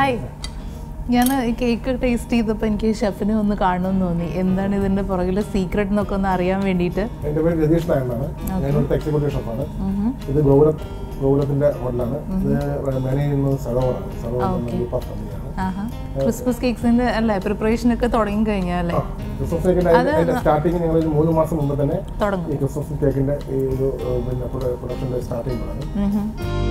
Hi ഞാൻ ഈ cake taste ചെയ്തപ്പോൾ എനിക്ക് ഷെഫിനെ ഒന്ന് കാണണമെന്ന് തോന്നി എന്താണ് ഇതിന്റെ പുറകിലെ സീക്രട്ട് എന്നൊക്കെ ഒന്ന് അറിയാൻ വേണ്ടിയിട്ട് എൻ്റെ പേര് രതീഷ് നായർ എന്നാണ് ഞാൻ ഇവിടുത്തെ എക്സിക്യൂട്ടീവ് ഷെഫാണ് ഇത് ഗൗരവ് ഗൗരവത്തിന്റെ ഹോട്ടലാണ് ഇത് മാനേജ് ചെയ്യുന്നത് സരോവറാണ് സരോവർ ഗ്രൂപ്പ് ഓഫ് കമ്പനിയാണ് ആഹാ ക്രിസ്മസ് കേക്ക്സിന്റെ അല്ലേ പ്രിപ്പറേഷൻ ഒക്കെ തുടങ്ങി കഴിഞ്ഞാൽ അല്ലേ ക്രിസ്മസ് കേക്കിന്റെ അതിന്റെ സ്റ്റാർട്ടിങ് ഞങ്ങൾ ഒരു മൂന്ന് മാസം മുമ്പ് തന്നെ തുടങ്ങും ഈ ക്രിസ്മസ് കേക്കിന്റെ ഈ ഒരു ഏഹ്, പിന്നെ പ്രൊഡക്ഷന്റെ സ്റ്റാർട്ട് ചെയ്യുന്നതാണ് ഉം ഹും.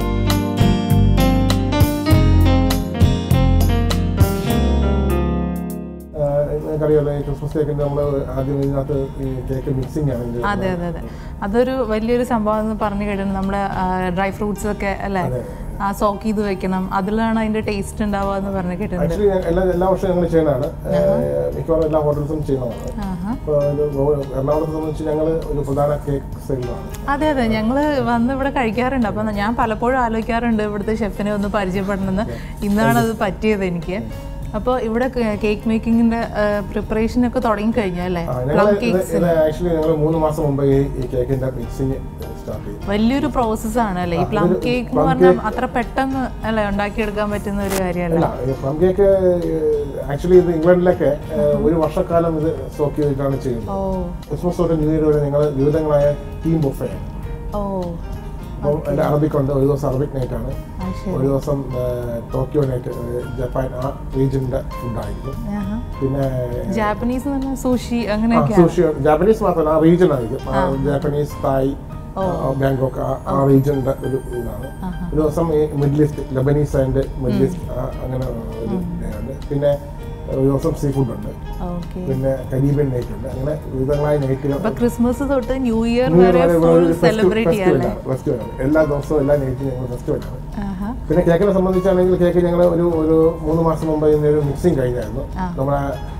നിങ്ങൾക്കറിയാലോ ഈ ക്രിസ്മസ് കേക്കിന്റെ നമ്മൾ ആദ്യം ഇതിനകത്ത് ഈ കേക്ക് മിക്സിംഗ് ആണ് ഇതിന്റെ അതെ അതെ അതെ അതൊരു വലിയൊരു സംഭവം എന്ന് പറഞ്ഞു കഴിഞ്ഞാൽ നമ്മുടെ ഡ്രൈ ഫ്രൂട്ട്സ് ഒക്കെ അല്ലേ ആ സോക്ക് ചെയ്ത് വെക്കണം അതിലാണ് അതിന്റെ ടേസ്റ്റ് ഉണ്ടാവുക എന്ന് പറഞ്ഞു കേട്ടിട്ടുണ്ട് ആക്ച്വലി എല്ലാ എല്ലാ വർഷവും ഞങ്ങൾ ചെയ്യുന്നതാണ് ഏഹ്, മിക്കവാറും എല്ലാ ഹോട്ടൽസും ചെയ്യുന്നതാണ് ആഹാ ഇപ്പോൾ ഇത് ഗോ- എറണാകുളത്തെ സംബന്ധിച്ച് ഞങ്ങൾ ഒരു പ്രധാന കേക്ക് സെയിലാണ് അതെ അതെ ഞങ്ങൾ വന്ന് ഇവിടെ കഴിക്കാറുണ്ട് അപ്പം ഞാൻ പലപ്പോഴും ആലോചിക്കാറുണ്ട് ഇവിടുത്തെ ഷെഫിനെ ഒന്ന് പരിചയപ്പെടണമെന്ന് ഇന്നാണ് അത് പറ്റിയത് എനിക്ക് അപ്പോൾ ഇവിടെ കേക്ക് മേക്കിങ്ങിന്റെ പ്രിപ്പറേഷൻ ഒക്കെ തുടങ്ങി കഴിഞ്ഞാൽ അല്ലേ ഞങ്ങൾ ഇത് ഇത് ആക്ച്വലി ഞങ്ങൾ മൂന്ന് മാസം മുമ്പ് ഈ ഈ കേക്കിന്റെ മിക്സിങ് സ്റ്റാർട്ട് ചെയ്തു വലിയൊരു പ്രോസസ് ആണ് അല്ലേ ഈ പ്ലം കേക്ക് എന്ന് പറഞ്ഞാൽ അത്ര പെട്ടെന്ന് അല്ലേ ഉണ്ടാക്കിയെടുക്കാൻ പറ്റുന്ന ഒരു കാര്യമല്ല അല്ല ഈ പ്ലം കേക്ക് ആക്ച്വലി ഇത് ഇംഗ്ലണ്ടിലൊക്കെ ഏഹ്, ഒരു വർഷക്കാലം ഇത് സ്റ്റോക്ക് ചെയ്തിട്ടാണ് ചെയ്യുന്നത് ഓ ക്രിസ്മസ് തൊട്ട് ന്യൂ ഇയർ വരെ ഞങ്ങൾ വിവിധങ്ങളായ ടീം ബുഫേ ഓ അപ്പം എൻ്റെ അറബിക് ഉണ്ട് ഒരു ദിവസം അറബിക് നൈറ്റ് ആണ് അത് ശരി ഒരു ദിവസം ഏഹ്, ടോക്കിയോ നൈറ്റ് ഏഹ്, ജപ്പാൻ ആ റീജിയൻ്റെ ഫുഡായിരിക്കും ആഹാ. പിന്നെ ജാപ്പനീസ് എന്ന് പറഞ്ഞാൽ സൂഷി ആ, അങ്ങനെയൊക്കെ സുഷി ജാപ്പനീസ് മാത്രമല്ല ആ റീജിയൻ ആയിരിക്കും ആ, ജാപ്പനീസ് തായ് ആ, ബാങ്കോക്ക് ആ- ആ റീജിയൻ്റെ ഒരു ഇതാണ് ഒരു ദിവസം ഈ Middle East Lebanese and Middle East ആ, അങ്ങനെ ഒരു day ഉണ്ട് പിന്നെ ഒരു ദിവസം സീ ഫുഡ് ഉണ്ട് ഓക്കെ പിന്നെ കരീബിയൻ നൈറ്റ് ഉണ്ട് അങ്ങനെ വിവിധങ്ങളായ നൈറ്റുകൾ അപ്പൊ ക്രിസ്മസ് തൊട്ട് ന്യൂ ഇയർ New Year വരെ വരെ ഫുൾ ഒരു സെലിബ്രേറ്റ് ചെയ്യാം festival അല്ലേ ആണ്, festival ആണ്. എല്ലാ ദിവസവും എല്ലാ നൈറ്റും ഞങ്ങൾ ഫെസ്റ്റിവൽ ആണ് ആഹാ പിന്നെ കേക്കിനെ സംബന്ധിച്ചാണെങ്കിൽ കേക്ക് ഞങ്ങൾ ഒരു ഒരു മൂന്ന് മാസം മുമ്പ് ഇതിന്റെ ഒരു മിക്സിംഗ് കഴിഞ്ഞായിരുന്നു നമ്മുടെ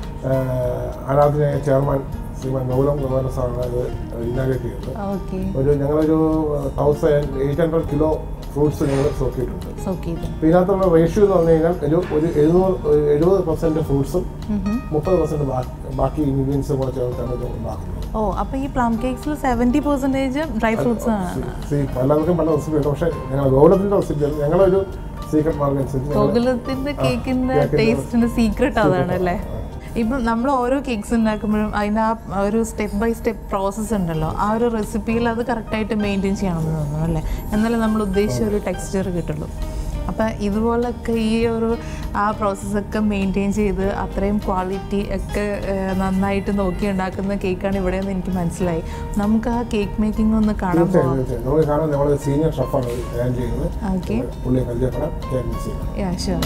ആരാധനയായ ചെയർമാൻ ശ്രീമാൻ ഗൗരവ് ഗവർണർ സാറാണ് അത് ഇന്നാഗ്രേറ്റ് ചെയ്തത് ഓക്കെ ഒരു ഞങ്ങളൊരു thousand eight hundred kilo fruits ഞങ്ങൾ സ്റ്റോക്ക് ചെയ്തിട്ടുണ്ട് സോക്ക് ചെയ്തു അപ്പോൾ ഇതിനകത്തുള്ള റേഷ്യോ എന്ന് പറഞ്ഞു കഴിഞ്ഞാൽ ഒരു ഒരു എഴുന്നൂറ് ഒരു എഴുപത് പെർസെൻറ്റ് ഫ്രൂട്ട്സും മുപ്പത് പെർസെൻറ്റ് ബാക്കി ഇൻഗ്രീഡിയൻസും കൂടെ ചേർത്താണ് ഇത് ഉണ്ടാക്കുന്നത് ഓ അപ്പൊ ഈ പ്ലം കേക്സിൽ സെവന്റി പെർസെന്റേജ് ഡ്രൈ ഫ്രൂട്ട്സ് ആണ് സീ പലർക്കും പല റെസിപ്പി ഉണ്ട് പക്ഷേ ഞങ്ങൾ ഗൗരവത്തിൻ്റെ റെസിപ്പി ഞങ്ങളൊരു സീക്രട്ട് മാർഗം അനുസരിച്ച് ഞങ്ങൾ ഗോകുലത്തിന്റെ കേക്കിന്റെ ടേസ്റ്റിന്റെ സീക്രട്ട് അതാണ് അല്ലേ ഇപ്പം നമ്മൾ ഓരോ കേക്ക്സ് ഉണ്ടാക്കുമ്പോഴും അതിൻ്റെ ആ ഒരു സ്റ്റെപ്പ് ബൈ സ്റ്റെപ്പ് പ്രോസസ്സ് ഉണ്ടല്ലോ ആ ഒരു റെസിപ്പിയിൽ അത് കറക്റ്റായിട്ട് മെയിൻറ്റെയിൻ ചെയ്യണമെന്ന് തോന്നുന്നു അല്ലേ എന്നാലേ നമ്മൾ ഉദ്ദേശിച്ച ഒരു ടെക്സ്ചർ കിട്ടുള്ളൂ അപ്പം ഇതുപോലൊക്കെ ഈ ഒരു ആ പ്രോസസ്സൊക്കെ മെയിൻറ്റെയിൻ ചെയ്ത് അത്രയും ക്വാളിറ്റി ഒക്കെ ഏഹ്, നന്നായിട്ട് നോക്കി ഉണ്ടാക്കുന്ന കേക്കാണ് ഇവിടെ നിന്ന് എനിക്ക് മനസ്സിലായി നമുക്ക് ആ കേക്ക് മേക്കിംഗ് ഒന്ന് കാണാൻ തീർച്ചയായും പോവാം തീർച്ചയായും നമുക്ക് കാണാം നമ്മുടെ സീനിയർ ഷെഫാണ് ഹാൻ ചെയ്യുന്നത് ഓക്കെ പുള്ളിയെ പരിചയപ്പെടാം കേക്ക് മിക്സ് ചെയ്യണം യാ ഷുവർ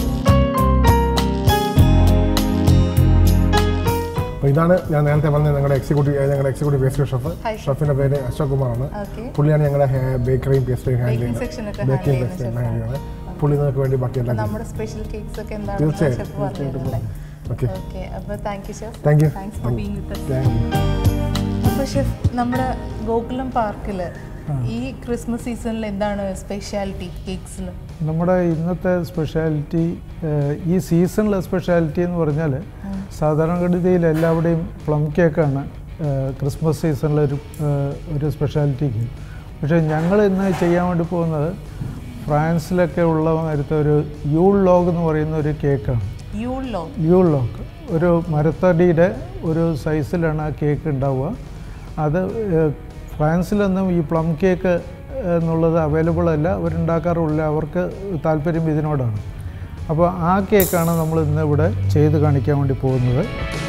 അപ്പോൾ ഇതാണ് ഞാൻ നേരത്തെ പറഞ്ഞ ഞങ്ങളുടെ എക്സിക്യൂട്ടീവ് ഞങ്ങളുടെ എക്സിക്യൂട്ടീവ് പേസ്ട്രി ഷെഫ് ഷെഫിൻ്റെ പേര് അശോക് കുമാറാണ് ഓക്കെ പുള്ളിയാണ് ഞങ്ങളുടെ ബേക്കറിയും പേസ്ട്രിയും ഹാൻഡിൽ ബേക്കിംഗ് ചെയ്യുന്നത് സെക്ഷനൊക്കെ ബേക്കിംഗ് ഹാൻഡിൽ പേസ്ട്രി ചെയ്യുന്ന ഹാൻഡിൽ ചെയ്യുന്നത് പുള്ളി നിങ്ങൾക്ക് വേണ്ടി ബാക്കി എല്ലാം ചെയ്യും. നമ്മുടെ സ്പെഷ്യൽ കേക്ക്സ് ഒക്കെ എന്താണ് തീർച്ചയായും ഷെഫ് പറഞ്ഞിട്ടുണ്ടല്ലേ ഓക്കെ ഓക്കെ അപ്പോൾ thank you chef thank you thanks for being with thank you അപ്പോൾ ഷെഫ് നമ്മുടെ ഗോകുലം പാർക്കിൽ ഈ ക്രിസ്മസ് സീസണിൽ എന്താണ് സ്പെഷ്യാലിറ്റി കേക്സിൽ നമ്മുടെ ഇന്നത്തെ സ്പെഷ്യാലിറ്റി ഏഹ്, ഈ സീസണിലെ സ്പെഷ്യാലിറ്റി എന്ന് പറഞ്ഞാൽ സാധാരണഗതിയിൽ എല്ലാവിടെയും പ്ലം കേക്കാണ് ഏഹ്, ക്രിസ്മസ് സീസണിലെ ഒരു ഏഹ്, ഒരു സ്പെഷ്യാലിറ്റിക്ക് പക്ഷേ ഞങ്ങൾ ഇന്ന് ചെയ്യാൻ വേണ്ടി പോകുന്നത് ഫ്രാൻസിലൊക്കെ ഉള്ള മാതിരത്തെ ഒരു യൂൾ ലോഗ് എന്ന് പറയുന്ന ഒരു കേക്കാണ് യൂളോ യൂൾ ലോക്ക് ഒരു മരത്തടിയുടെ ഒരു സൈസിലാണ് ആ കേക്ക് ഉണ്ടാവുക അത് ഏഹ്, ഫ്രാൻസിലൊന്നും ഈ പ്ലം കേക്ക് എന്നുള്ളത് അവൈലബിൾ അല്ല അവരുണ്ടാക്കാറുമില്ല അവർക്ക് താല്പര്യം ഇതിനോടാണ് അപ്പോൾ ആ കേക്കാണ് നമ്മൾ ഇന്ന് ഇവിടെ ചെയ്ത് കാണിക്കാൻ വേണ്ടി പോകുന്നത്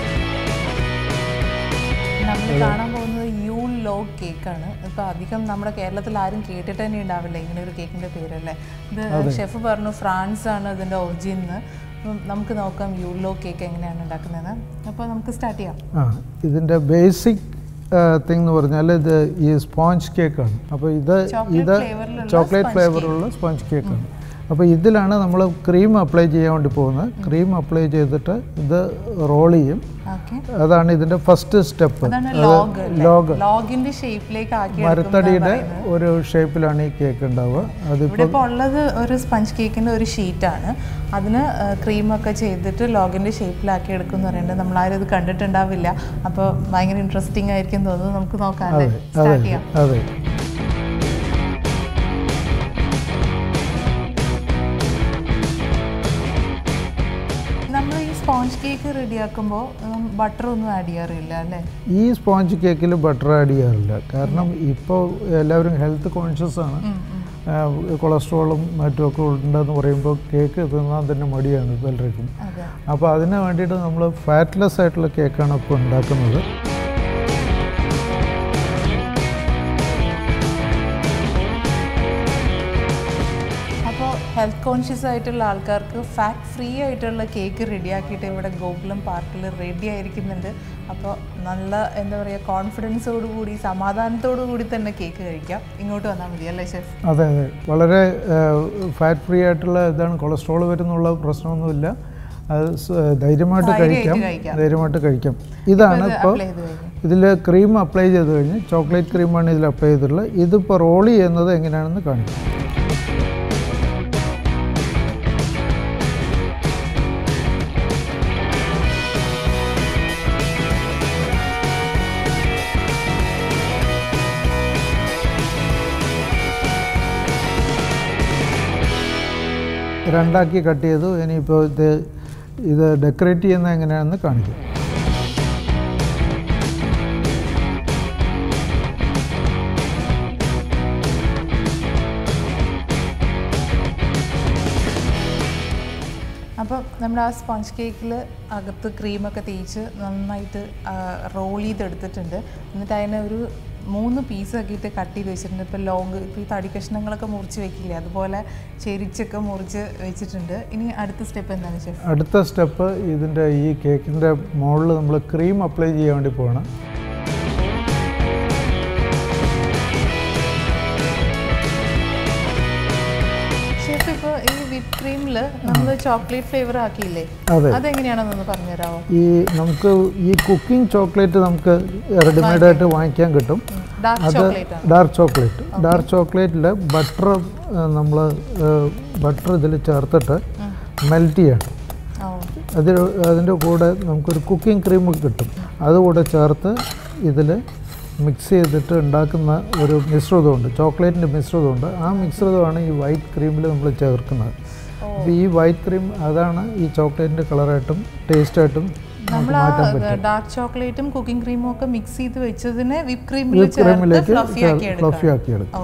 നമ്മൾ കാണാൻ പോകുന്നത് യൂൾ ലോ കേക്കാണ് ഇപ്പോൾ അധികം നമ്മുടെ കേരളത്തിൽ ആരും കേട്ടിട്ട് തന്നെ ഉണ്ടാവില്ല ഇങ്ങനെ ഒരു കേക്കിൻ്റെ പേരല്ലേ ഇത് ഷെഫ് പറഞ്ഞു ഫ്രാൻസ് ആണ് ഇതിൻ്റെ ഒറിജിൻ എന്ന് അപ്പം നമുക്ക് നോക്കാം യൂൾ ലോ കേക്ക് എങ്ങനെയാണ് ഉണ്ടാക്കുന്നത് അപ്പോൾ നമുക്ക് സ്റ്റാർട്ട് ചെയ്യാം ആ ഇതിൻ്റെ ബേസിക് തിങ് എന്ന് പറഞ്ഞാൽ ഇത് ഈ സ്പോഞ്ച് കേക്കാണ് അപ്പോൾ ഇത് Chocolate ഇത് flavour-ലുള്ള ചോക്ലേറ്റ് sponge ഫ്ലേവറുള്ള സ്പോഞ്ച് കേക്കാണ് അപ്പോൾ ഇതിലാണ് നമ്മൾ ക്രീം അപ്ലൈ ചെയ്യാൻ വേണ്ടി പോകുന്നത് ക്രീം അപ്ലൈ ചെയ്തിട്ട് ഇത് റോൾ ചെയ്യും ഓക്കെ അതാണ് ഇതിൻ്റെ ഫസ്റ്റ് സ്റ്റെപ്പ് അതാണ് ലോഗ് ലോഗ് ലോഗിന്റെ ഷേപ്പിലേക്ക് ആക്കി മരത്തടിയുടെ ഒരു ഷേപ്പിലാണ് ഈ കേക്ക് ഉണ്ടാവുക അത് ഇവിടെ ഇപ്പോൾ ഉള്ളത് ഒരു സ്പഞ്ച് കേക്കിന്റെ ഒരു ഷീറ്റാണ് അതിന് ക്രീമൊക്കെ ചെയ്തിട്ട് ലോഗിന്റെ ഷേപ്പിലാക്കി എടുക്കും എന്ന് പറയുന്നത് നമ്മൾ ആരും ഇത് കണ്ടിട്ടുണ്ടാവില്ല അപ്പോൾ ഭയങ്കര ഇൻട്രസ്റ്റിംഗ് ആയിരിക്കും തോന്നുന്നു നമുക്ക് നോക്കാം അല്ലേ അതെ സ്റ്റാർട്ട് ചെയ്യാം അതെ സ്പോഞ്ച് കേക്ക് റെഡിയാക്കുമ്പോൾ ബട്ടർ ഒന്നും ആഡ് ചെയ്യാറില്ല അല്ലേ ഈ സ്പോഞ്ച് കേക്കിൽ ബട്ടർ ആഡ് ചെയ്യാറില്ല കാരണം ഇപ്പോൾ എല്ലാവരും ഹെൽത്ത് കോൺഷ്യസ് ആണ് ആ, കൊളസ്ട്രോളും മറ്റുമൊക്കെ ഉണ്ടെന്ന് പറയുമ്പോൾ കേക്ക് തിന്നാൻ തന്നെ മടിയാണ് പലർക്കും അതെ അപ്പോൾ അതിന് വേണ്ടിയിട്ട് നമ്മൾ ഫാറ്റ്ലെസ് ആയിട്ടുള്ള കേക്കാണ് ഇപ്പോൾ ഉണ്ടാക്കുന്നത് അപ്പോൾ ഹെൽത്ത് കോൺഷ്യസ് ആയിട്ടുള്ള ആൾക്കാർക്ക് ഫാറ്റ് ഫ്രീ ആയിട്ടുള്ള കേക്ക് റെഡിയാക്കിയിട്ട് ഇവിടെ ഗോകുലം പാർക്കിൽ റെഡി ആയിരിക്കുന്നുണ്ട് അപ്പോൾ നല്ല എന്താ പറയുക കോൺഫിഡൻസോടു കൂടി സമാധാനത്തോടു കൂടി തന്നെ കേക്ക് കഴിക്കാം ഇങ്ങോട്ട് വന്നാൽ മതി അല്ലേ ഷെഫ് അതെ അതെ വളരെ ഫാറ്റ് ഫ്രീ ആയിട്ടുള്ള ഇതാണ് കൊളസ്ട്രോൾ വരുന്നുള്ള പ്രശ്നമൊന്നുമില്ല അത് സ്- ധൈര്യമായിട്ട് ധൈര്യമായിട്ട് കഴിക്കാം കഴിക്കാം. ധൈര്യമായിട്ട് കഴിക്കാം ഇതാണ് ഇത് ഇപ്പോൾ apply ചെയ്ത് കഴിഞ്ഞു ഇതിൽ ക്രീം അപ്ലൈ ചെയ്ത് കഴിഞ്ഞ് ചോക്ലേറ്റ് ക്രീമാണ് ഇതിൽ അപ്ലൈ ചെയ്തിട്ടുള്ളത് ഇതിപ്പോൾ റോൾ ചെയ്യുന്നത് എങ്ങനെയാണെന്ന് കാണിക്കും രണ്ടാക്കി കട്ട് ചെയ്തു ഇനിയിപ്പോൾ ഇത് ഇത് ഡെക്കറേറ്റ് ചെയ്യുന്നത് എങ്ങനെയാണെന്ന് കാണിക്കും അപ്പം നമ്മുടെ ആ സ്പോഞ്ച് കേക്കിൽ അകത്ത് ക്രീമൊക്കെ തേച്ച് നന്നായിട്ട് റോൾ ചെയ്തെടുത്തിട്ടുണ്ട് എന്നിട്ട് അതിനെ ഒരു മൂന്ന് പീസ് ആക്കിയിട്ട് കട്ട് ചെയ്ത് വെച്ചിട്ടുണ്ട് ഇപ്പോൾ ലോങ് ഇപ്പോൾ ഈ തടി കഷ്ണങ്ങളൊക്കെ മുറിച്ച് വെക്കില്ലേ അതുപോലെ ചെരിച്ചൊക്കെ മുറിച്ച് വെച്ചിട്ടുണ്ട് ഇനി അടുത്ത സ്റ്റെപ്പ് എന്താണ് ഷെഫ് അടുത്ത സ്റ്റെപ്പ് ഇതിൻ്റെ ഈ കേക്കിൻ്റെ മുകളിൽ നമ്മൾ ക്രീം അപ്ലൈ ചെയ്യാൻ വേണ്ടി പോകണം ഷെഫ് ഇപ്പോൾ ഈ വിപ്പ് ക്രീമിൽ നമ്മൾ ചോക്ലേറ്റ് ഫ്ലേവർ ആക്കിയില്ലേ അതെ അതെങ്ങനെയാണെന്നൊന്ന് പറഞ്ഞുതരാമോ ഈ നമുക്ക് ഈ കുക്കിംഗ് ചോക്ലേറ്റ് നമുക്ക് റെഡിമെയ്ഡ് ആയിട്ട് വാങ്ങിക്കാൻ കിട്ടും ഡാർക്ക് അത് ചോക്ലേറ്റ് ആണ് ഡാർക്ക് ചോക്ലേറ്റ് ഡാർക്ക് ചോക്ലേറ്റിൽ ബട്ടർ നമ്മൾ ബട്ടർ ഇതിൽ ചേർത്തിട്ട് മെൽറ്റ് ചെയ്യണം ഓ അതിൽ അതിൻ്റെ കൂടെ നമുക്കൊരു കുക്കിംഗ് ക്രീം കിട്ടും അതുകൂടെ ചേർത്ത് ഇതിൽ മിക്സ് ചെയ്തിട്ട് ഉണ്ടാക്കുന്ന ഒരു മിശ്രിതമുണ്ട് ചോക്ലേറ്റിൻ്റെ മിശ്രിതമുണ്ട് ആ മിശ്രിതമാണ് ഈ വൈറ്റ് ക്രീമിൽ നമ്മൾ ചേർക്കുന്നത് അപ്പോൾ ഈ വൈറ്റ് ക്രീം അതാണ് ഈ ചോക്ലേറ്റിൻ്റെ കളറായിട്ടും ടേസ്റ്റായിട്ടും നമ്മൾ നമുക്ക് ആ മാറ്റാൻ പറ്റും ഡാർക്ക് ചോക്ലേറ്റും കുക്കിംഗ് ക്രീമും ഒക്കെ മിക്സ് ചെയ്ത് വെച്ചതിനെ വിപ്പ് ക്രീമിൽ വിപ്പ് ചേർത്ത് ക്രീമിലേക്ക് ഫ്ലഫി ആക്കി ഫ്ലഫി എടുക്കാം ആക്കി എടുക്കും ഓ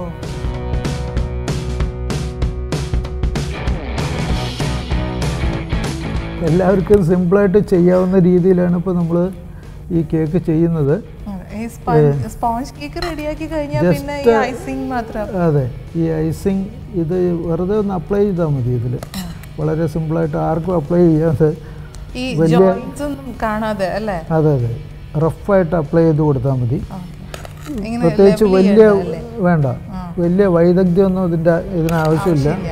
എല്ലാവർക്കും സിമ്പിളായിട്ട് ചെയ്യാവുന്ന രീതിയിലാണ് ഇപ്പോൾ നമ്മൾ ഈ കേക്ക് ചെയ്യുന്നത് അതെ. ഈ സ്പോഞ്ച് കേക്ക് റെഡിയാക്കി കഴിഞ്ഞാൽ Just, പിന്നെ ഈ ഐസിങ് മാത്രം അതെ ഈ ഐസിങ് ഇത് വെറുതെ ഒന്ന് അപ്ലൈ ചെയ്താൽ മതി ഇതിൽ വളരെ സിമ്പിളായിട്ട് ആർക്കും അപ്ലൈ ചെയ്യാതെ ഈ വലിയ- ജോയിന്റ്സ് ഒന്നും കാണാതെ അല്ലേ അതെ അതെ റഫായിട്ട് അപ്ലൈ ചെയ്ത് കൊടുത്താൽ മതി ഇങ്ങനെ പ്രത്യേകിച്ച് level വലിയ ചെയ്യണ്ട അല്ലേ? വേണ്ട വലിയ വൈദഗ്ധ്യമൊന്നും ഇതിൻ്റെ ഇതിനാവശ്യമില്ല ഇല്ല.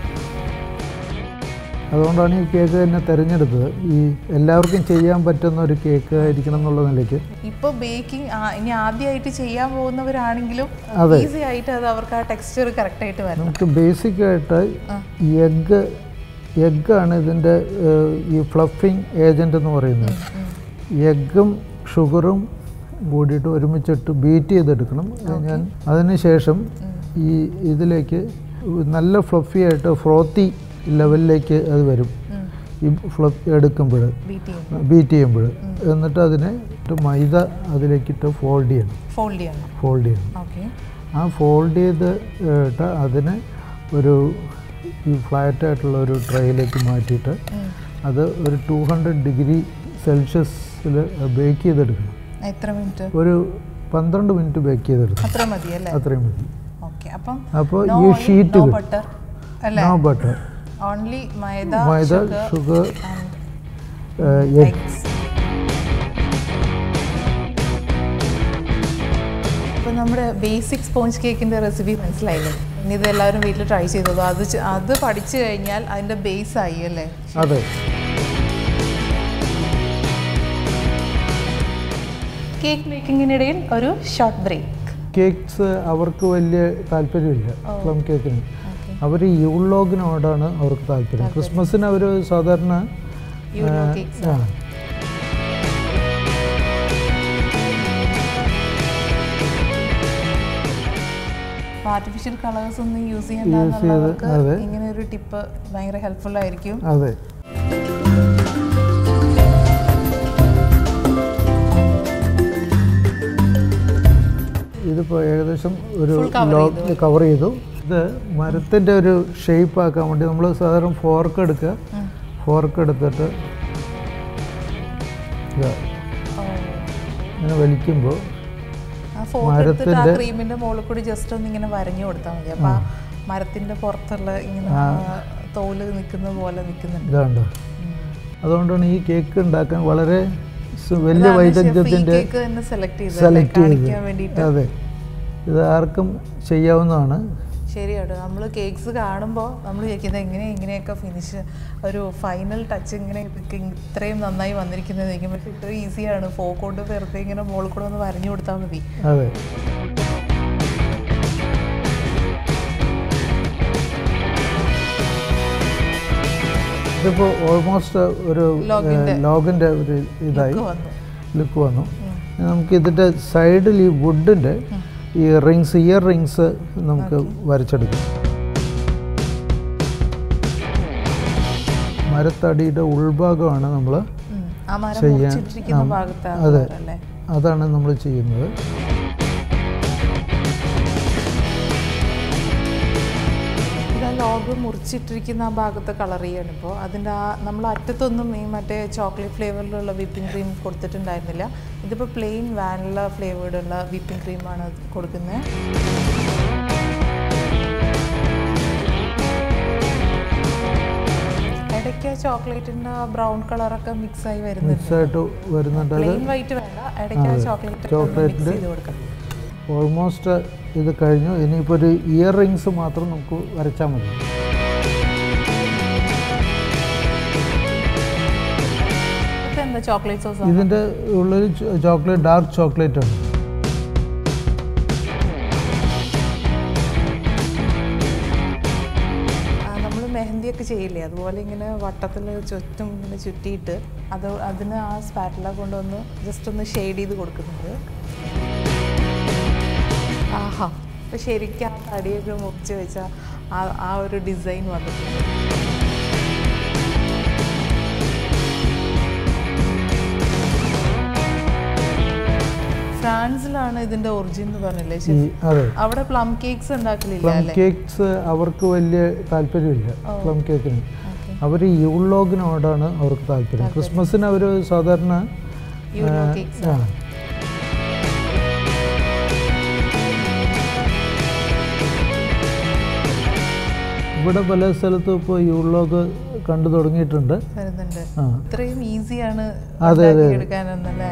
അതുകൊണ്ടാണ് ഈ കേക്ക് തന്നെ തിരഞ്ഞെടുത്തത് ഈ എല്ലാവർക്കും ചെയ്യാൻ പറ്റുന്ന ഒരു കേക്ക് ആയിരിക്കണം എന്നുള്ള നിലയ്ക്ക് ഇപ്പൊ ബേക്കിംഗ് ഇനി ആദ്യമായിട്ട് ചെയ്യാൻ പോകുന്നവരാണെങ്കിലും അതെ. ഈസി ആയിട്ട് അത് അവർക്ക് ആ ടെക്സ്ചർ കറക്റ്റ് ആയിട്ട് വരണം നമുക്ക് ബേസിക്കായിട്ട് എഗ്ഗ് എഗ്ഗാണ് ഇതിൻ്റെ ഏഹ്, ഈ ഫ്ലഫിങ് ഏജൻ്റ് എന്ന് പറയുന്നത് എഗ്ഗും ഷുഗറും കൂടിയിട്ട് ഒരുമിച്ചിട്ട് ബീറ്റ് ചെയ്തെടുക്കണം അത് ഞാൻ അതിന് ശേഷം ഈ ഇതിലേക്ക് നല്ല ഫ്ലഫി ആയിട്ട് ഫ്രോത്തി ലെവലിലേക്ക് അത് വരും ഈ ഫ്ലഫ് എടുക്കുമ്പോൾ ബീറ്റ് ചെയ്യണം ബീറ്റ് ചെയ്യുമ്പോൾ എന്നിട്ട് അതിനെ ഇട്ട് മൈദ അതിലേക്കിട്ട് ഫോൾഡ് ചെയ്യണം ഫോൾഡ് ചെയ്യണം ഫോൾഡ് ചെയ്യണം ഓക്കെ ആ ഫോൾഡ് ചെയ്ത് ഇട്ട് അതിനെ ഒരു ഈ ഫ്ലാറ്റ് ആയിട്ടുള്ള ഒരു ട്രേയിലേക്ക് മാറ്റിയിട്ട് അത് ഒരു ടു ഹൺഡ്രഡ് ഡിഗ്രി സെൽഷ്യസിൽ ബേക്ക് ചെയ്തെടുക്കണം എത്ര മിനിറ്റ് ഒരു പന്ത്രണ്ട് മിനിറ്റ് ബേക്ക് ചെയ്തെടുക്കണം അത്ര മതി അല്ലേ അത്രയും മതി ഓക്കെ അപ്പം അപ്പോൾ no ഈ oil, ഷീറ്റ് no butter അല്ലേ no butter only maida maida sugar and egg eggs. അപ്പോൾ നമ്മുടെ ബേസിക് സ്പോഞ്ച് കേക്കിൻ്റെ റെസിപ്പി മനസ്സിലായില്ലേ ഇനി ഇത് എല്ലാവരും വീട്ടിൽ ട്രൈ ചെയ്തതോ അത് ചെ- അത് പഠിച്ചു കഴിഞ്ഞാൽ അതിൻ്റെ ബേസ് ആയി അല്ലേ അതെ കേക്ക് മേക്കിങ്ങിനിടയിൽ ഒരു ഷോർട്ട് ബ്രേക്ക് കേക്ക്സ് അവർക്ക് വലിയ താല്പര്യമില്ല പ്ലം കേക്കിന് അവർ യൂളോഗിനോടാണ് അവർക്ക് താല്പര്യം ക്രിസ്മസിന് അവർ സാധാരണ യൂനോ ആ, കേക്ക്സ് ആ, ആർട്ടിഫിഷ്യൽ കളേഴ്സ് ഒന്നും യൂസ് Use ചെയ്ത്, ചെയ്യണ്ടെന്നുള്ളവർക്ക് അതെ. ഇങ്ങനെ ഒരു ടിപ്പ് ഭയങ്കര ഹെൽപ്ഫുൾ ആയിരിക്കും അതെ ഇതിപ്പോൾ ഏകദേശം ഒരു Full cover ലോക്ക് കവർ ചെയ്തു ഇത് മരത്തിൻ്റെ ഒരു ഷേപ്പ് ആക്കാൻ വേണ്ടി നമ്മൾ സാധാരണ ഫോർക്ക് എടുക്കുക ഫോർക്ക് എടുത്തിട്ട് ഇതാ ഇങ്ങനെ വലിക്കുമ്പോൾ ആ ഫോട്ടോ എടുത്തിട്ട് ആ മരത്തിന്റെ- ക്രീമിന്റെ മുകളിൽ കൂടി ജസ്റ്റ് ഒന്ന് ഇങ്ങനെ വരഞ്ഞു കൊടുത്താൽ മതി അപ്പൊ ആ മരത്തിന്റെ പുറത്തുള്ള ഇങ്ങനെ ആ തോല് നിൽക്കുന്ന പോലെ നിൽക്കുന്നുണ്ട് ഇതാണ്ടോ അതുകൊണ്ടാണ് ഈ കേക്ക് ഉണ്ടാക്കാൻ വളരെ സു- വലിയ വൈദഗ്ധ്യത്തിൻ്റെ കേക്ക് തന്നെ സെലക്ട് ചെയ്ത് സെലക്ട് കാണിക്കാൻ ചെയ്ത് വേണ്ടിയിട്ട് അതെ ഇത് ആർക്കും ചെയ്യാവുന്നതാണ് ശരിയാണ് നമ്മൾ കേക്ക്സ് കാണുമ്പോൾ നമ്മൾ ചോദിക്കുന്നത് എങ്ങനെ ഇങ്ങനെയൊക്കെ ഫിനിഷ് ഒരു ഫൈനൽ ടച്ച് ഇങ്ങനെ ഇതൊക്കെ ഇത്രയും നന്നായി വന്നിരിക്കുന്നത് ചോദിക്കും പക്ഷേ ഇത്ര ഈസിയാണ് ഫോക്ക് കൊണ്ട് വെറുതെ ഇങ്ങനെ മുകളിൽ കൂടെ ഒന്ന് വരഞ്ഞു കൊടുത്താൽ മതി അതെ ഇതിപ്പോൾ ഓൾമോസ്റ്റ് ഒരു ലോഗിന്റെ ലോഗിൻ്റെ ഒരു ഇതായി ഒക്കെ വന്നു ലുക്ക് വന്നു നമുക്ക് ഇതിൻ്റെ സൈഡിൽ ഈ വുഡിൻ്റെ ഈ റിങ്സ് ഇയർ റിങ്സ് നമുക്ക് വരച്ചെടുക്കാം മരത്തടിയുടെ ഉൾഭാഗമാണ് നമ്മൾ ഉം. ആ മരം ചെയ്യാൻ- മുറിച്ചിട്ടിരിക്കുന്ന ആ, ഭാഗത്താണ് അതെ. അല്ലേ അതാണ് നമ്മൾ ചെയ്യുന്നത് ഇതാ ലോഗ് മുറിച്ചിട്ടിരിക്കുന്ന ആ ഭാഗത്തെ കളർ ചെയ്യാണ് ഇപ്പോൾ അതിൻ്റെ ആ നമ്മൾ അറ്റത്തൊന്നും ഈ മറ്റേ ചോക്ലേറ്റ് ഫ്ലേവറിലുള്ള വിപ്പിംഗ് ക്രീം കൊടുത്തിട്ടുണ്ടായിരുന്നില്ല ഇതിപ്പോൾ പ്ലെയിൻ വാനില ഫ്ലേവേർഡുള്ള വിപ്പിംഗ് ക്രീമാണ് കൊടുക്കുന്നത് ഇടയ്ക്ക് ചോക്ലേറ്റിൻ്റെ ചോക്ലേറ്റിന്റെ ബ്രൗൺ കളറൊക്കെ മിക്സ് ആയി വരുന്നുണ്ട് മിക്സായിട്ട് വരുന്നുണ്ട് അത് പ്ലെയിൻ വൈറ്റ് വേണ്ട ഇടയ്ക്ക് ചോക്ലേറ്റ് മിക്സ് ചോക്ലേറ്റിന്റെ ചെയ്ത് കൊടുക്കാം ഓൾമോസ്റ്റ് ഇത് കഴിഞ്ഞു ഇനിയിപ്പോൾ ഒരു ഇയർ റിങ്സ് മാത്രം നമുക്ക് വരച്ചാൽ മതി ഇപ്പം എന്താ ചോക്ലേറ്റ് സോസ് ഇതിൻ്റെ ഉള്ളിൽ ചോക്ലേറ്റ് ഡാർക്ക് ചോക്ലേറ്റ് ആണ് നമ്മൾ മെഹന്തിയൊക്കെ ചെയ്യില്ലേ അതുപോലെ ഇങ്ങനെ വട്ടത്തിൽ ചുറ്റും ഇങ്ങനെ ചുറ്റിയിട്ട് അത് അതിന് ആ സ്പാറ്റില കൊണ്ടൊന്ന് ജസ്റ്റ് ഒന്ന് ഷെയ്ഡ് ചെയ്ത് കൊടുക്കുന്നുണ്ട് ആഹാ അപ്പം ശരിക്കും ആ തടിയൊക്കെ മുറിച്ച് വെച്ച ആ ആ ഒരു ഡിസൈൻ വന്നിട്ടുണ്ട് ഫ്രാൻസിലാണ് ഇതിന്റെ ഒറിജിൻ എന്ന് പറഞ്ഞില്ലേ ഈ ശരി അതെ അവിടെ പ്ലം കേക്ക്സ് ഉണ്ടാക്കലില്ല പ്ലം അല്ലേ കേക്ക്സ് അവർക്ക് വലിയ താല്പര്യമില്ല പ്ലം കേക്കിന് ഓക്കെ അവർ യൂളോഗിനോടാണ് അവർക്ക് താല്പര്യം ക്രിസ്മസിന് അവർ സാധാരണ യൂറോ കേക്ക്സ് ആ, ഇവിടെ പല സ്ഥലത്തും ഇപ്പോൾ യൂളോഗ് കണ്ടു തുടങ്ങിയിട്ടുണ്ട് വരുന്നുണ്ട് ആ ഇത്രയും ഈസിയാണ് അതെ, അതെ. എടുക്കാനെന്നല്ലേ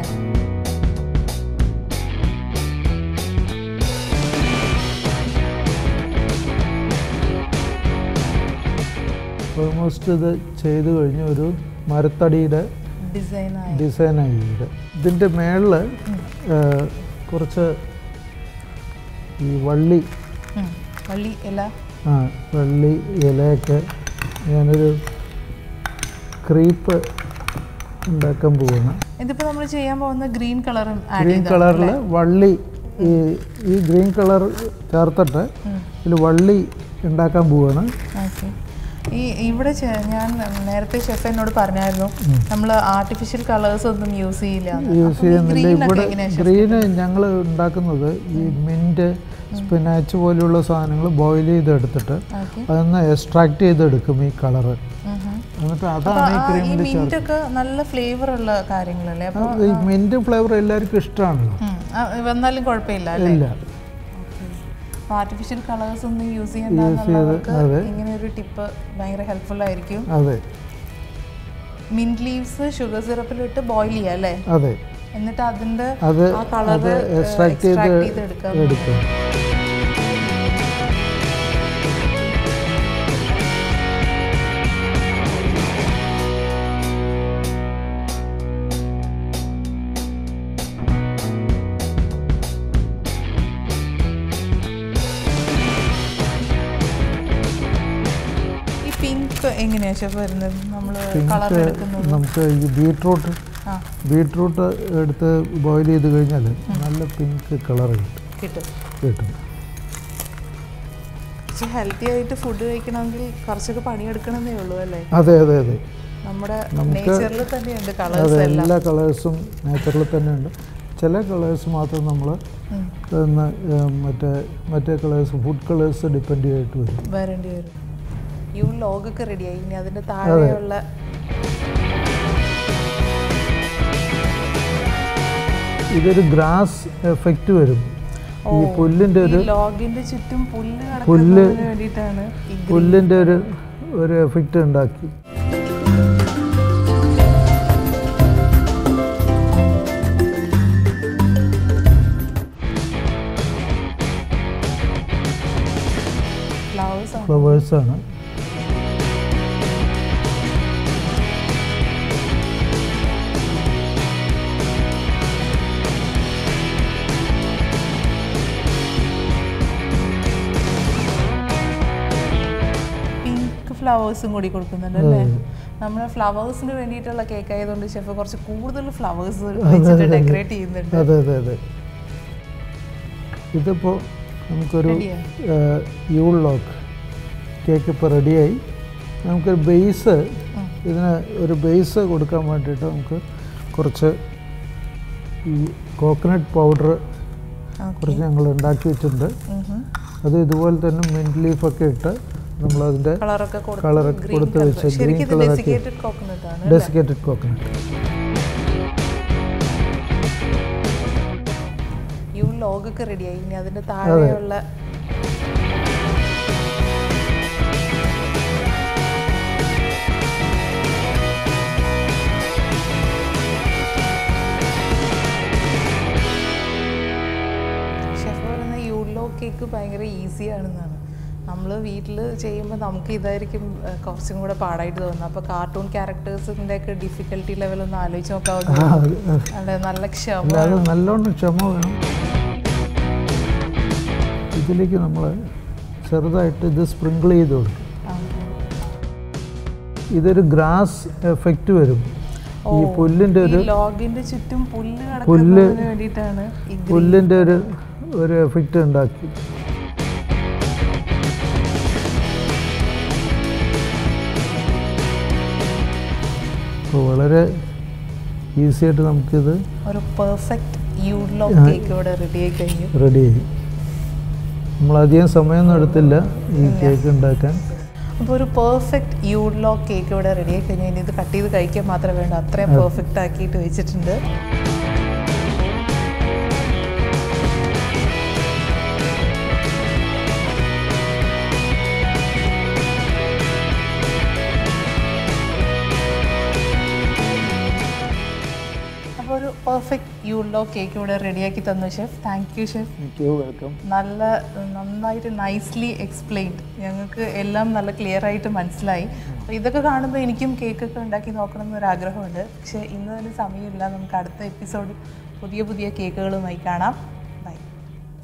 ഓൾമോസ്റ്റ് ഇത് ചെയ്ത് കഴിഞ്ഞ് ഒരു മരത്തടിയുടെ ഡിസൈനായി ഡിസൈനായി ഇത് ഇതിൻ്റെ മേളിൽ കുറച്ച് ഈ വള്ളി വള്ളി ഇല ആ വള്ളി ഇലയൊക്കെ ഞാനൊരു ക്രീപ്പ് ഉണ്ടാക്കാൻ പോവുകയാണ് ഇതിപ്പോ നമ്മൾ ചെയ്യാൻ പോകുന്ന ഗ്രീൻ കളറും ആഡ് ഗ്രീൻ കളറിൽ വള്ളി ഈ ഈ ഗ്രീൻ കളർ ചേർത്തിട്ട് ഇതിൽ വള്ളി ഉണ്ടാക്കാൻ പോവുകയാണ് ഓക്കെ ഈ ഇവിടെ ചെ- ഞാൻ നേരത്തെ ഷെഫ് എന്നോട് പറഞ്ഞായിരുന്നു നമ്മൾ ആർട്ടിഫിഷ്യൽ കളേഴ്സ് ഒന്നും യൂസ് ചെയ്യില്ല യൂസ് ചെയ്യുന്നില്ല ഗ്രീൻ ഒക്കെ ഇവിടെ എങ്ങനെയാ ഗ്രീന് ഞങ്ങൾ ഉണ്ടാക്കുന്നത് ഈ മിൻറ്റ് സ്പിനാച്ച് പോലെയുള്ള സാധനങ്ങൾ ബോയിൽ ചെയ്തെടുത്തിട്ട് ഓക്കെ അതൊന്ന് എക്സ്ട്രാക്ട് ചെയ്തെടുക്കും ഈ കളറ് എന്നിട്ട് അതാണ് ഈ ഈ ക്രീമിൽ മിന്റ് ഒക്കെ നല്ല ഫ്ലേവർ ഉള്ള കാര്യങ്ങളല്ലേ അപ്പൊ ഈ മിൻറ്റ് ഫ്ലേവർ എല്ലാവർക്കും ഇഷ്ടമാണല്ലോ ഉം, ആ, വന്നാലും കുഴപ്പമില്ല അല്ലേ ഇല്ല ആർട്ടിഫിഷ്യൽ കളേഴ്സ് ഒന്നും യൂസ് Use ചെയ്യണ്ടെന്നുള്ളവർക്ക് ചെയ്ത്, അതെ. ഇങ്ങനെ ഒരു ടിപ്പ് ഭയങ്കര ഹെൽപ്ഫുൾ ആയിരിക്കും അതെ മിന്റ് ലീവ്സ് ഷുഗർ സിറപ്പിലിട്ട് ബോയിൽ ചെയ്യുക അല്ലേ അതെ എന്നിട്ട് അതിന്റെ അത് ആ കളർ അത് എക്സ്ട്രാക്ട് ചെയ്ത് എടുക്കാം എടുക്കും ഈ പിങ്ക് എങ്ങനെയാ ഷെഫ് വരുന്നത് നമ്മൾ കളർ പിങ്ക് എടുക്കുന്നത് നമുക്ക് ഈ ബീട്രൂട്ട് ആ ബീട്രൂട്ട് എടുത്ത് ബോയിൽ ചെയ്ത് കഴിഞ്ഞാൽ നല്ല പിങ്ക് കളർ കിട്ടും കിട്ടും പക്ഷെ ഹെൽത്തി ആയിട്ട് ഫുഡ് കഴിക്കണമെങ്കിൽ കുറച്ചൊക്കെ പണിയെടുക്കണമെന്നേ ഉള്ളൂ അല്ലേ അതെ അതെ അതെ നമ്മുടെ നമുക്ക് നേച്ചറിൽ തന്നെയുണ്ട് അതെ കളേഴ്സ് എല്ലാം എല്ലാ കളേഴ്സും നാച്ചുറൽ തന്നെ ഉണ്ട് ചില കളേഴ്സ് മാത്രം നമ്മൾ മറ്റേ മറ്റേ കളേഴ്സ് ഫുഡ് കളേഴ്സ് ഡിപ്പെൻഡ് ചെയ്തിട്ട് വരും വരേണ്ടി വരും യു ലോഗൊക്കെ റെഡിയായി ഇനി അതിന്റെ താഴെയുള്ള ഇതൊരു ഗ്രാസ് എഫക്റ്റ് വരും ഈ പുല്ലിൻ്റെ ഒരു ഈ ലോഗിന്റെ ചുറ്റും പുല്ല് പുല്ല് കിടക്കുന്നതിന് വേണ്ടിയിട്ടാണ് ഈ green പുല്ലിൻ്റെ ഒരു ഒരു എഫക്റ്റ് ഉണ്ടാക്കി flowers ആണ് ഫ്ലവേഴ്സാണ് പിങ്ക് ഫ്ലവേഴ്സും കൂടി കൊടുക്കുന്നുണ്ട് അല്ലേ നമ്മുടെ ഫ്ലവേഴ്സിന് വേണ്ടിയിട്ടുള്ള കേക്ക് ആയതുകൊണ്ട് ഷെഫ് കുറച്ച് കൂടുതൽ ഫ്ലവേഴ്സ് വെച്ചിട്ട് ഡെക്കറേറ്റ് ചെയ്യുന്നുണ്ട് അതെ അതെ അതെ ഇതിപ്പോൾ നമുക്കൊരു Ready-ആയോ? യൂൾ ലോക്ക് കേക്ക് ഇപ്പോൾ റെഡിയായി നമുക്കൊരു ബേസ് ഇതിന് ഒരു ബേസ് കൊടുക്കാൻ വേണ്ടിയിട്ട് നമുക്ക് കുറച്ച് ഈ കോക്കനട്ട് പൗഡർ കുറച്ച് ഞങ്ങൾ ഉണ്ടാക്കി വെച്ചിട്ടുണ്ട് അത് ഇതുപോലെ തന്നെ മിൻറ്റ് ലീഫൊക്കെ ഇട്ട് നമ്മളതിൻ്റെ കളറൊക്കെ കളറൊക്കെ കൊടുത്ത് വെച്ച് ഗ്രീൻ ശരിക്കും കളറാക്കി ഡെസിക്കേറ്റഡ് കോക്കനട്ട് ആണ് ഡെസിക്കേറ്റഡ് കോക്കനട്ട് യു ലോഗൊക്കെ റെഡിയായി ഇനി അതിന്റെ താഴെയുള്ള ഷെഫ് പറയുന്ന യു ലോ കേക്ക് ഭയങ്കര ഈസി ആണെന്നാണ് നമ്മൾ വീട്ടിൽ ചെയ്യുമ്പോൾ നമുക്ക് ഇതായിരിക്കും ഏഹ്, കുറച്ചും കൂടെ പാടായിട്ട് തോന്നുന്നത് അപ്പോൾ കാർട്ടൂൺ ക്യാരക്ടേഴ്സിൻ്റെ ഒക്കെ ഡിഫിക്കൽട്ടി ലെവൽ ഒന്ന് ആലോചിച്ച് നോക്കാവുന്ന അല്ലെ നല്ല ക്ഷമ അല്ലാതെ നല്ലോണം ക്ഷമ വേണം ഇതിലേക്ക് നമ്മൾ ചെറുതായിട്ട് ഇത് സ്പ്രിങ്കിൾ ചെയ്ത് കൊടുക്കും ഇതൊരു ഗ്രാസ് എഫക്റ്റ് വരും ഈ പുല്ലിൻ്റെ ഒരു ഈ ലോഗിന്റെ ചുറ്റും പുല്ല് പുല്ല് കിടക്കുന്നതിന് വേണ്ടിയിട്ടാണ് ഈ green പുല്ലിൻ്റെ ഒരു ഒരു എഫക്റ്റ് ഉണ്ടാക്കി അപ്പോൾ വളരെ ഈസി ആയിട്ട് നമുക്കിത് ഒരു പെർഫെക്റ്റ് യു ലോ കേക്ക് ഇവിടെ റെഡി ആയി കഴിഞ്ഞു റെഡിയായി നമ്മളധികം സമയമൊന്നും എടുത്തില്ല ഈ കേക്ക് ഉണ്ടാക്കാൻ അപ്പോൾ ഒരു പെർഫെക്റ്റ് യു ലോ കേക്ക് ഇവിടെ റെഡി ആയി കഴിഞ്ഞു ഇനി ഇത് കട്ട് ചെയ്ത് കഴിക്കാൻ മാത്രമേ വേണ്ട അത്രയും പെർഫെക്റ്റ് ആക്കിയിട്ട് വെച്ചിട്ടുണ്ട് അപ്പോൾ ഒരു പെർഫെക്റ്റ് യു ലോ കേക്ക് ഇവിടെ റെഡിയാക്കി തന്നു chef thank you chef thank you welcome നല്ല നന്നായിട്ട് നൈസ്ലി എക്സ്പ്ലെയിൻഡ് ഞങ്ങൾക്ക് എല്ലാം നല്ല ക്ലിയർ ആയിട്ട് മനസ്സിലായി അപ്പോൾ ഇതൊക്കെ കാണുമ്പോൾ എനിക്കും കേക്കൊക്കെ ഉണ്ടാക്കി നോക്കണം എന്നൊരു ആഗ്രഹമുണ്ട് പക്ഷേ ഇന്ന് തന്നെ സമയമില്ല നമുക്ക് അടുത്ത എപ്പിസോഡിൽ പുതിയ പുതിയ കേക്കുകളുമായി കാണാം